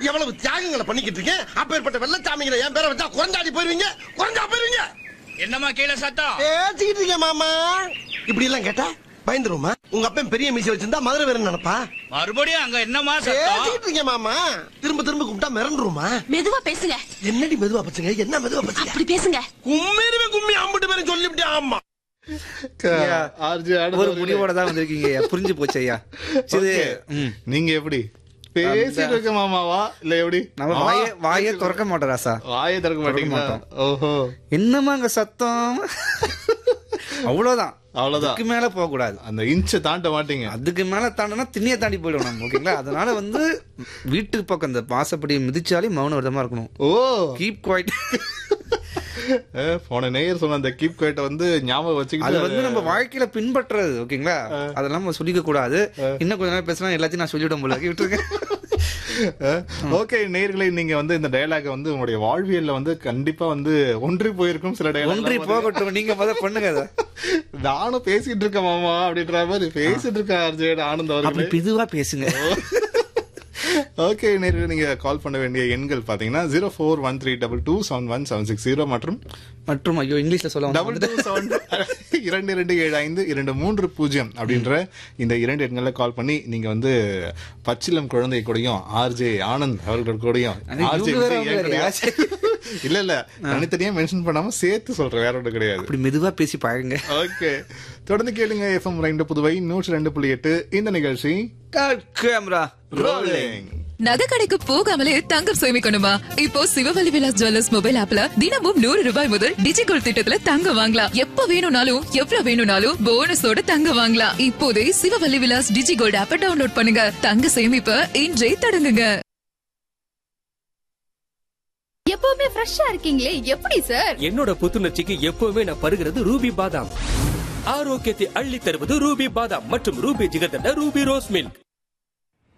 எவ்வளவு தியாகங்களை பண்ணிக்கிட்டு இருக்கேன் அப்பேற்பட்ட வெள்ளச்சாமிகளை என் பேரை வச்சா குறைஞ்சாடி போயிருவீங்க குறைஞ்சா போயிருவீங்க என்னம்மா கீழே சத்தம் பேசிக்கிட்டு இருக்கேன் மாமா இப்படி எல்லாம் கேட்டா பயந்துருமா உங்க அப்பன் பெரிய மீசை வச்சிருந்தா மதுரை வேற நினைப்பா மறுபடியும் அங்க என்னம்மா சத்தம் பேசிக்கிட்டு இருக்கேன் மாமா திரும்ப திரும்ப கூப்பிட்டா மிரண்டுருமா மெதுவா பேசுங்க என்னடி மெதுவா பச்சுங்க என்ன மெதுவா பச்சுங்க அப்படி பேசுங்க கும்மிருமே கும்மி அம்பிட்டு பேரும் சொல்லிவிட்டேன் ஆமா ஐயா, ஆர்ஜி ஒரு முடிவோட தான் வந்திருக்கீங்க ஐயா புரிஞ்சு போச்சு ஐயா சரி ம். நீங்க எப்படி பேசிட்டு இருக்க மாமாவா இல்ல எப்படி நம்ம வாய வாயே திறக்க மாட்டோம் ராசா வாயை திறக்க மாட்டீங்களா மாட்டோம். ஓஹோ என்னமா அங்க சத்தம் அவ்வளவுதான் அவ்வளவுதான் அதுக்கு மேல போக கூடாது அந்த இன்ச்சை தாண்ட மாட்டீங்க அதுக்கு மேல தாண்டினா திண்ணிய தாண்டி போயிடும் நம்ம ஓகேங்களா அதனால வந்து வீட்டுக்கு பக்கம் இந்த வாசப்படியை மிதிச்சாலே மௌன விரதமா இருக்கணும் ஓ கீப் குவைட் அஹ், போன நேயர் சொன்ன அந்த கீப் கேட்ட வந்து ஞாபகம் அது வச்சுக்கிட்டு வந்து நம்ம வாழ்க்கையில பின்பற்றுறது ஓகேங்களா அதெல்லாம் நம்ம சொல்லிக்க கூடாது இன்னும் கொஞ்ச நேரம் பேசினா எல்லாத்தையும் நான் சொல்லிவிடும் போல இருக்கு. விட்டுருங்க ஓகே நேயர்களே நீங்க வந்து இந்த டயலாக வந்து உங்களுடைய வாழ்வியல்ல வந்து கண்டிப்பா வந்து ஒன்றி போயிருக்கும் சில ஒன்றி டயலாக் போகட்டும் நீங்க முதல் பண்ணுங்க அதை நானும் பேசிட்டு இருக்கேன் மாமா அப்படின்ற மாதிரி பேசிட்டு இருக்கேன் அர்ஜுன் ஆனந்த் அப்படி அவர்களே மெதுவா பேசுங்க ஓகே நேரில் நீங்க கால் பண்ண வேண்டிய எண்கள் பாத்தீங்கன்னா zero four one three double two seven one seven six zero மற்றும் மற்றும் ஐயோ இங்கிலீஷ்ல சொல்ல டபுள் டூ செவன் இரண்டு இரண்டு ஏழு ஐந்து இரண்டு மூன்று பூஜ்ஜியம் அப்படின்ற இந்த இரண்டு எண்களை கால் பண்ணி நீங்க வந்து பச்சிலம் குழந்தை கூடயும் ஆர்ஜே ஆனந்த் அவர்கள் கூடயும் அது RJ இவங்க வேற விஜய் அவங்க கூடயும். வேற. இல்ல இல்ல தனித்தனியா மென்ஷன் பண்ணாம சேர்த்து சொல்றேன் வேற ஒன்று கிடையாது அப்படி மெதுவா பேசி பழகுங்க ஓகே தொடர்ந்து கேளுங்க எஃப்எம் ரெண்டு புதுவை நூற்றி ரெண்டு புள்ளி எட்டு இந்த நிகழ்ச்சி கேமரா ரோலிங் நகை கடைக்கு போகாமலே தங்கம் சேமிக்கணுமா இப்போ சிவவலி விலாஸ் ஜுவல்லர்ஸ் மொபைல் ஆப்ல தினமும் நூறு ரூபாய் முதல் டிஜிகோல் திட்டத்துல தங்கம் வாங்கலாம் எப்ப வேணும்னாலும் எவ்வளவு வேணும்னாலும் போனஸோட தங்கம் வாங்கலாம் இப்போதே சிவவல்லி விலாஸ் டிஜிகோல்ட் ஆப்ப டவுன்லோட் பண்ணுங்க தங்க சேமிப்ப இன்றே தொடங்குங்க எப்பவுமே ஃப்ரெஷ்ஷா இருக்கீங்களே எப்படி சார் என்னோட புத்துணர்ச்சிக்கு எப்பவுமே நான் பருகிறது ரூபி பாதாம் ஆரோக்கியத்தை அள்ளி தருவது ரூபி பாதாம் மற்றும் Ruby jigarthanda Ruby rose milk